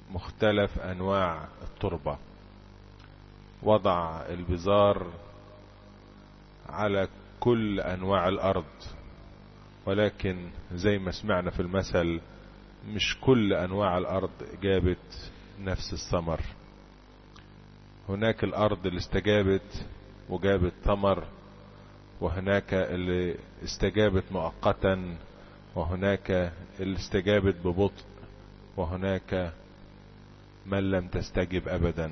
مختلف انواع التربة وضع البزار على كل انواع الارض ولكن زي ما سمعنا في المثل مش كل انواع الارض جابت نفس الثمر هناك الارض اللي استجابت وجابت ثمر وهناك اللي استجابت مؤقتا وهناك اللي استجابت ببطء وهناك من لم تستجب ابدا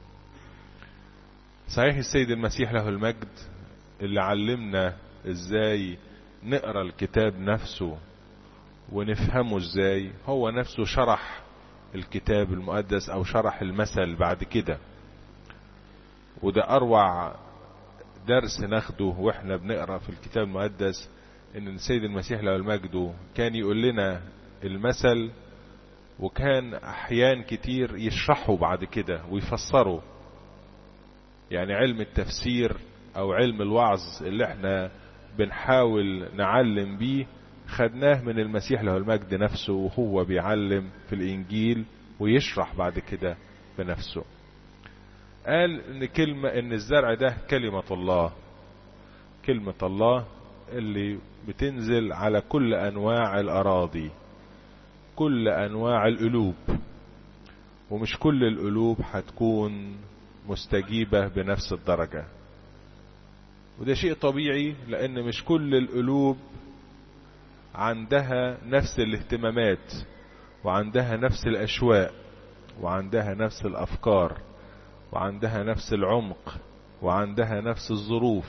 صحيح السيد المسيح له المجد اللي علمنا ازاي نقرا الكتاب نفسه ونفهمه ازاي هو نفسه شرح الكتاب المقدس او شرح المثل بعد كده وده اروع درس ناخده واحنا بنقرا في الكتاب المقدس ان السيد المسيح له المجد كان يقول لنا المثل وكان احيان كتير يشرحه بعد كده ويفسره يعني علم التفسير او علم الوعظ اللي احنا بنحاول نعلم بيه خدناه من المسيح له المجد نفسه وهو بيعلم في الانجيل ويشرح بعد كده بنفسه قال ان كلمة ان الزرع ده كلمة الله كلمة الله اللي بتنزل على كل انواع الاراضي كل انواع القلوب ومش كل القلوب هتكون مستجيبة بنفس الدرجة وده شيء طبيعي لان مش كل القلوب عندها نفس الاهتمامات وعندها نفس الاشواق وعندها نفس الافكار وعندها نفس العمق وعندها نفس الظروف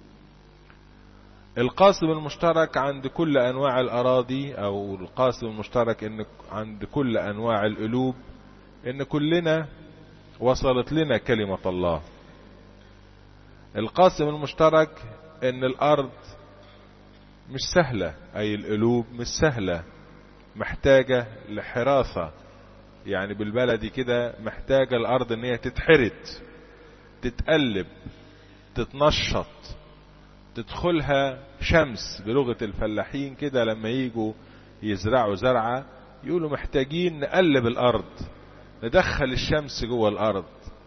القاسم المشترك عند كل انواع الاراضي او القاسم المشترك ان عند كل انواع القلوب ان كلنا وصلت لنا كلمة الله القاسم المشترك ان الارض مش سهلة اي القلوب مش سهلة محتاجة لحراثة يعني بالبلدي كده محتاجة الارض ان هي تتحرت تتقلب تتنشط تدخلها شمس بلغة الفلاحين كده لما يجوا يزرعوا زرعة يقولوا محتاجين نقلب الارض ندخل الشمس جوه الارض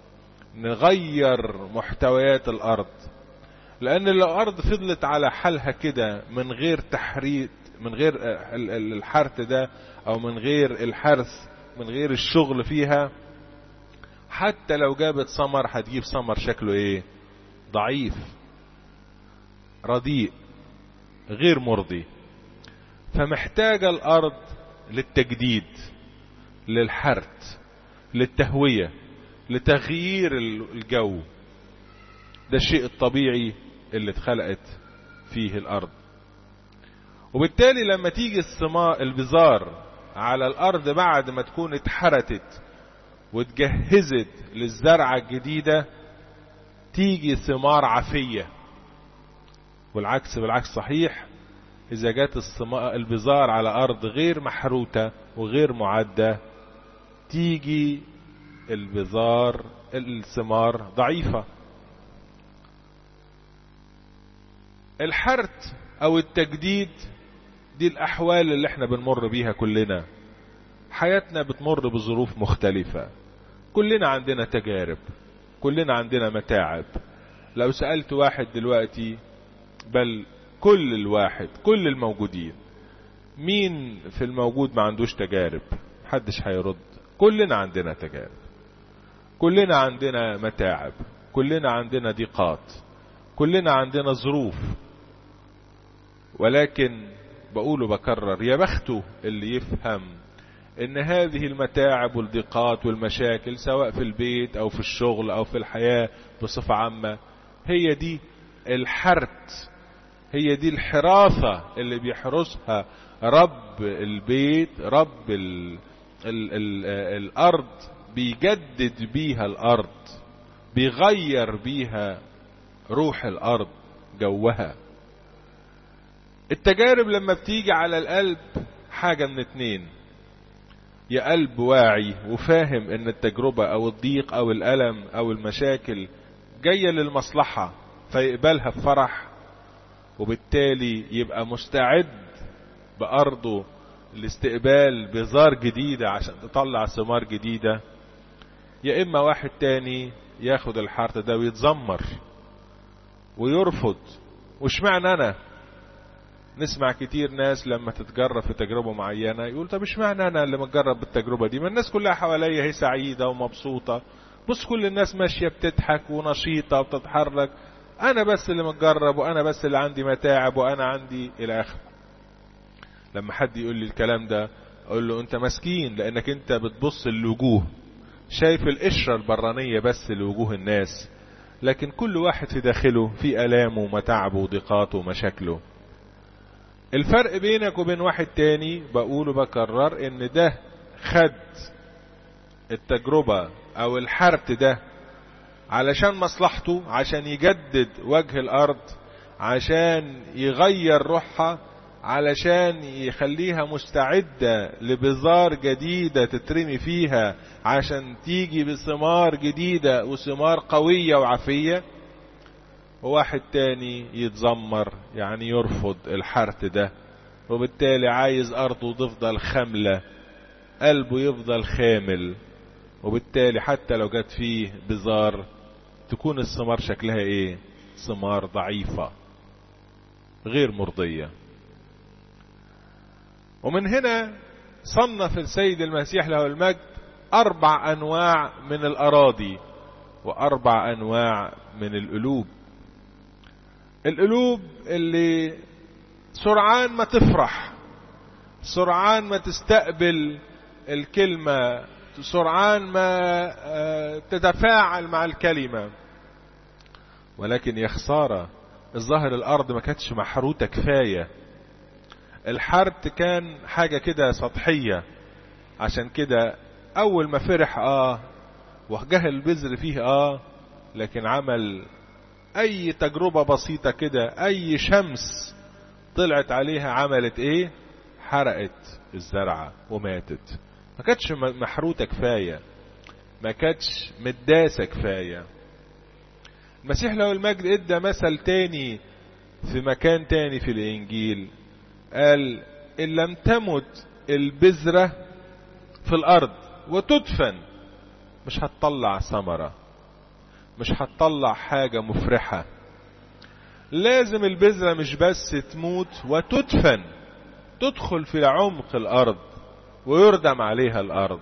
نغير محتويات الارض لان الارض فضلت على حالها كده من غير تحريت من غير الحرث ده او من غير الحرث من غير الشغل فيها حتى لو جابت ثمر هتجيب ثمر شكله ايه ضعيف رديء غير مرضي فمحتاجة الارض للتجديد للحرث للتهوية لتغيير الجو ده الشيء الطبيعي اللي اتخلقت فيه الارض وبالتالي لما تيجي السماء البزار على الارض بعد ما تكون اتحرتت واتجهزت للزرعة الجديدة تيجي ثمار عفية والعكس بالعكس صحيح اذا جت السماء البزار على ارض غير محروتة وغير معدة تيجي البزار الثمار ضعيفة الحرت او التجديد دي الاحوال اللي احنا بنمر بيها كلنا حياتنا بتمر بظروف مختلفة كلنا عندنا تجارب كلنا عندنا متاعب لو سألت واحد دلوقتي بل كل الواحد كل الموجودين مين في الموجود ما عندوش تجارب محدش هيرد كلنا عندنا تجارب كلنا عندنا متاعب كلنا عندنا ضيقات كلنا عندنا ظروف ولكن بقول وبكرر يا بخته اللي يفهم ان هذه المتاعب والضيقات والمشاكل سواء في البيت او في الشغل او في الحياة بصفة عامة هي دي الحرت هي دي الحراثة اللي بيحرسها رب البيت رب ال ال ال الارض بيجدد بيها الارض بيغير بيها روح الارض جوها التجارب لما بتيجي على القلب حاجة من اتنين يا قلب واعي وفاهم ان التجربة او الضيق او الالم او المشاكل جاية للمصلحة فيقبلها بفرح وبالتالي يبقى مستعد بأرضه لاستقبال بذار جديدة عشان تطلع ثمار جديدة يا إما واحد تاني ياخد الحرث ده ويتذمر ويرفض وش معنى أنا نسمع كتير ناس لما تتجرب في تجربة معينة يقول طب ايش معنى انا اللي متجرب بالتجربة دي ما الناس كلها حواليا هي سعيدة ومبسوطة بص كل الناس ماشية بتضحك ونشيطة وبتتحرك انا بس اللي متجرب وانا بس اللي عندي متاعب وانا عندي الى اخره لما حد يقول لي الكلام ده اقول له انت مسكين لانك انت بتبص الوجوه شايف القشرة البرانية بس لوجوه الناس لكن كل واحد في داخله في الامه ومتاعبه وضيقاته ومشاكله الفرق بينك وبين واحد تاني بقوله بكرر ان ده خد التجربة او الحرت ده علشان مصلحته عشان يجدد وجه الارض عشان يغير روحها علشان يخليها مستعدة لبذار جديدة تترمي فيها عشان تيجي بثمار جديدة وثمار قوية وعافية وواحد تاني يتذمر يعني يرفض الحرث ده وبالتالي عايز أرضه تفضل خاملة قلبه يفضل خامل وبالتالي حتى لو جت فيه بزار تكون الثمار شكلها ايه ثمار ضعيفة غير مرضية ومن هنا صنف السيد المسيح له المجد أربع أنواع من الأراضي وأربع أنواع من القلوب القلوب اللي سرعان ما تفرح سرعان ما تستقبل الكلمة سرعان ما تتفاعل مع الكلمة ولكن يا خسارة الظاهر الأرض ما كانتش محروتة كفاية الحرث كان حاجة كده سطحية عشان كده أول ما فرح آه وجه البذر فيه آه لكن عمل أي تجربة بسيطة كده أي شمس طلعت عليها عملت إيه حرقت الزرعة وماتت ما كانتش محروتة كفاية ما كانتش مداسة كفاية المسيح له المجد ادى مثل تاني في مكان تاني في الانجيل قال ان لم تمت البذرة في الارض وتدفن مش هتطلع ثمرة مش هتطلع حاجة مفرحة لازم البذرة مش بس تموت وتدفن تدخل في عمق الارض ويردم عليها الارض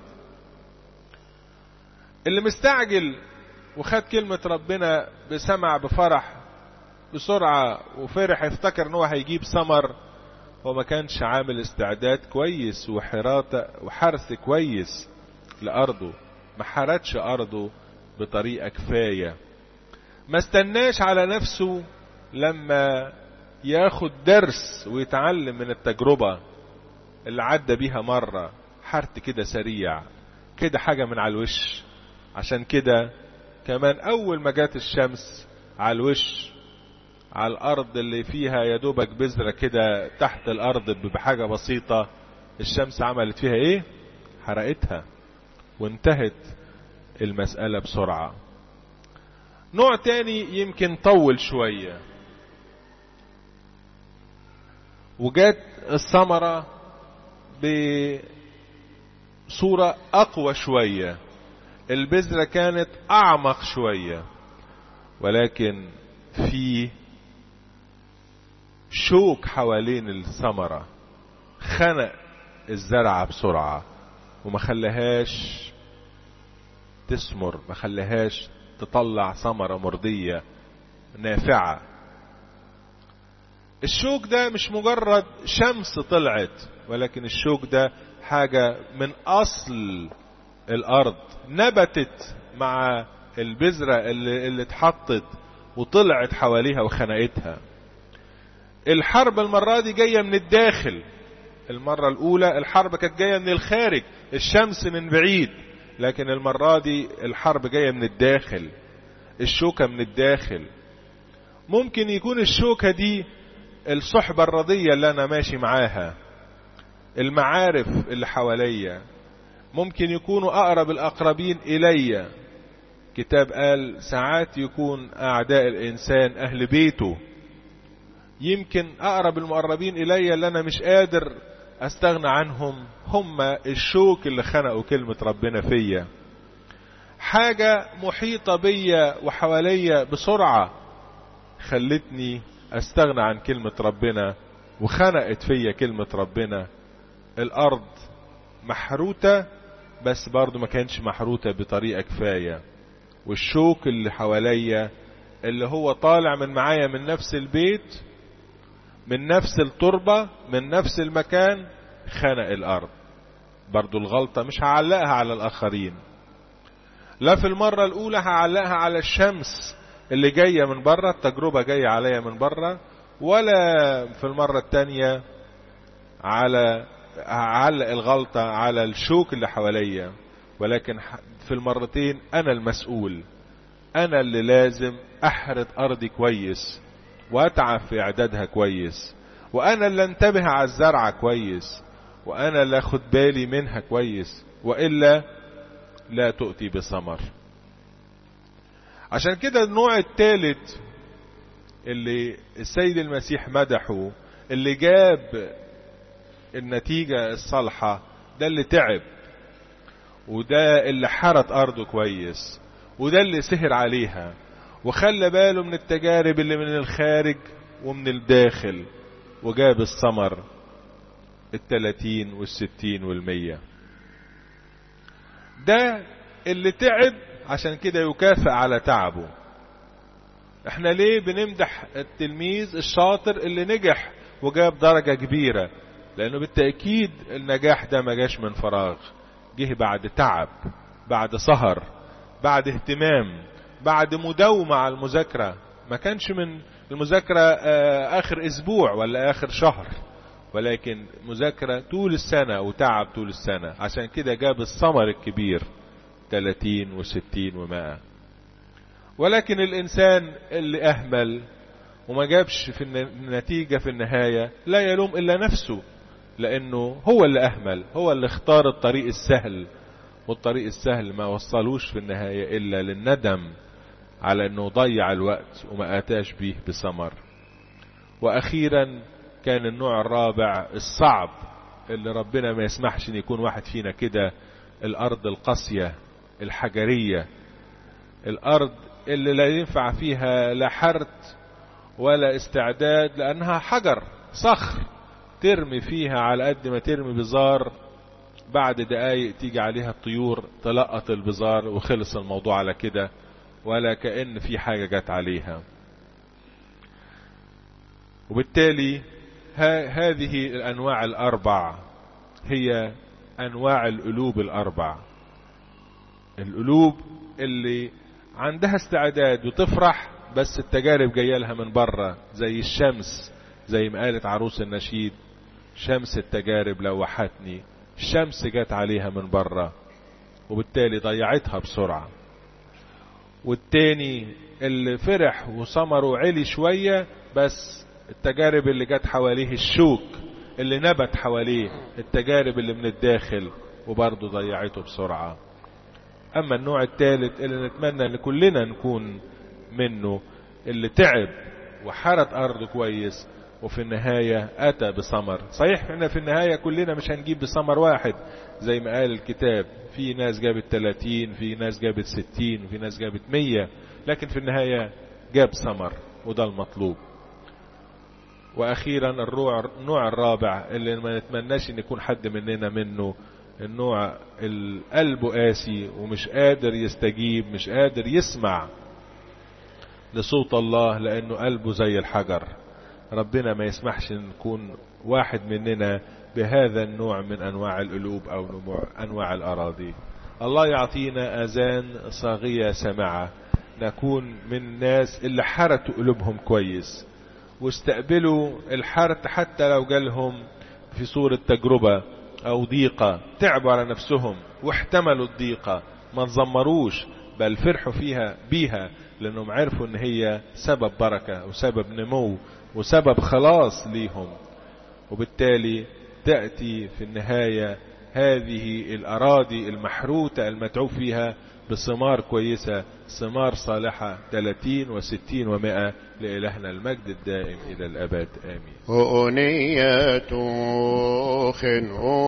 اللي مستعجل وخد كلمة ربنا بسمع بفرح بسرعة وفرح يفتكر ان هو هيجيب ثمر هو ما كانش عامل استعداد كويس وحراطة وحرث كويس لأرضه ما حرتش أرضه بطريقة كفاية ما استناش على نفسه لما ياخد درس ويتعلم من التجربة اللي عدى بيها مرة حرت كده سريع كده حاجة من على الوش عشان كده كمان أول ما جات الشمس على الوش على الأرض اللي فيها يا دوبك بذرة كده تحت الأرض بحاجة بسيطة الشمس عملت فيها إيه؟ حرقتها وانتهت المسألة بسرعة نوع تاني يمكن طول شوية وجات الثمرة بصورة أقوى شوية البذرة كانت أعمق شوية ولكن في شوك حوالين الثمرة خنق الزرعة بسرعة وما خلاهاش تثمر ما خلاهاش تطلع ثمرة مرضية نافعة الشوك ده مش مجرد شمس طلعت ولكن الشوك ده حاجة من أصل الأرض نبتت مع البذرة اللي, اللي اتحطت وطلعت حواليها وخنقتها الحرب المرة دي جاية من الداخل المرة الأولى الحرب كانت جاية من الخارج الشمس من بعيد لكن المرة دي الحرب جاية من الداخل الشوكة من الداخل ممكن يكون الشوكة دي الصحبة الرضية اللي أنا ماشي معاها المعارف اللي حواليا ممكن يكونوا أقرب الأقربين إلي كتاب قال ساعات يكون أعداء الإنسان أهل بيته يمكن أقرب المقربين إلي اللي أنا مش قادر استغنى عنهم هم الشوك اللي خنقوا كلمة ربنا فيا حاجة محيطة بيا وحواليا بسرعة خلتني استغنى عن كلمة ربنا وخنقت فيا كلمة ربنا الارض محروتة بس برضو ما كانش محروتة بطريقة كفاية والشوك اللي حواليا اللي هو طالع من معايا من نفس البيت من نفس التربة من نفس المكان خنق الارض برضو الغلطة مش هعلقها على الاخرين لا في المرة الاولى هعلقها على الشمس اللي جاية من بره التجربة جاية عليا من بره ولا في المرة التانية على هعلق الغلطة على الشوك اللي حواليا ولكن في المرتين انا المسؤول انا اللي لازم احرث ارضي كويس واتعب في اعدادها كويس وانا اللي انتبه على الزرعة كويس وانا اللي اخد بالي منها كويس والا لا تؤتي بثمر عشان كده النوع الثالث اللي السيد المسيح مدحه اللي جاب النتيجة الصالحة ده اللي تعب وده اللي حرت أرضه كويس وده اللي سهر عليها وخلى باله من التجارب اللي من الخارج ومن الداخل وجاب الثمر التلاتين والستين والمية ده اللي تعب عشان كده يكافئ على تعبه احنا ليه بنمدح التلميذ الشاطر اللي نجح وجاب درجة كبيرة لانه بالتأكيد النجاح ده ما جاش من فراغ جه بعد تعب بعد سهر بعد اهتمام بعد مداومة على المذاكرة ما كانش من المذاكرة اخر اسبوع ولا اخر شهر ولكن مذاكرة طول السنة وتعب طول السنة عشان كده جاب الثمر الكبير 30 و60 ومائة ولكن الإنسان اللي أهمل وما جابش في النتيجة في النهاية لا يلوم إلا نفسه لأنه هو اللي أهمل هو اللي اختار الطريق السهل والطريق السهل ما وصلوش في النهاية إلا للندم على أنه ضيع الوقت وما آتاش به بثمر وأخيرا كان النوع الرابع الصعب اللي ربنا ما يسمحش ان يكون واحد فينا كده الارض القاسية الحجرية الارض اللي لا ينفع فيها لا حرث ولا استعداد لانها حجر صخر ترمي فيها على قد ما ترمي بزار بعد دقايق تيجي عليها الطيور تلقط البزار وخلص الموضوع على كده ولا كأن في حاجة جت عليها وبالتالي هذه الأنواع الأربع هي أنواع القلوب الأربع القلوب اللي عندها استعداد وتفرح بس التجارب جايه لها من بره زي الشمس زي ما قالت عروس النشيد شمس التجارب لوحتني الشمس جت عليها من بره وبالتالي ضيعتها بسرعة والتاني اللي فرح وثمره علي شوية بس التجارب اللي جت حواليه الشوك اللي نبت حواليه التجارب اللي من الداخل وبرضه ضيعته بسرعة اما النوع الثالث اللي نتمنى ان كلنا نكون منه اللي تعب وحرت ارضه كويس وفي النهاية اتى بثمر صحيح احنا في النهاية كلنا مش هنجيب بثمر واحد زي ما قال الكتاب في ناس جابت 30 في ناس جابت 60 وفي ناس جابت 100 لكن في النهاية جاب ثمر وده المطلوب واخيرا الروع النوع الرابع اللي ما نتمناش ان يكون حد مننا منه النوع القلب قاسي ومش قادر يستجيب مش قادر يسمع لصوت الله لانه قلبه زي الحجر ربنا ما يسمحش ان نكون واحد مننا بهذا النوع من انواع القلوب او انواع الاراضي الله يعطينا اذان صاغية سمعة نكون من الناس اللي حرتوا قلوبهم كويس واستقبلوا الحرت حتى لو جالهم في صورة تجربة او ضيقة تعبوا على نفسهم واحتملوا الضيقة ما تزمروش بل فرحوا فيها بيها لانهم عرفوا ان هي سبب بركة وسبب نمو وسبب خلاص ليهم وبالتالي تأتي في النهاية هذه الأراضي المحروتة المتعوب فيها بثمار كويسة ثمار صالحة 30 و60 و100 لإلهنا المجد الدائم إلى الأبد آمين أنية خنو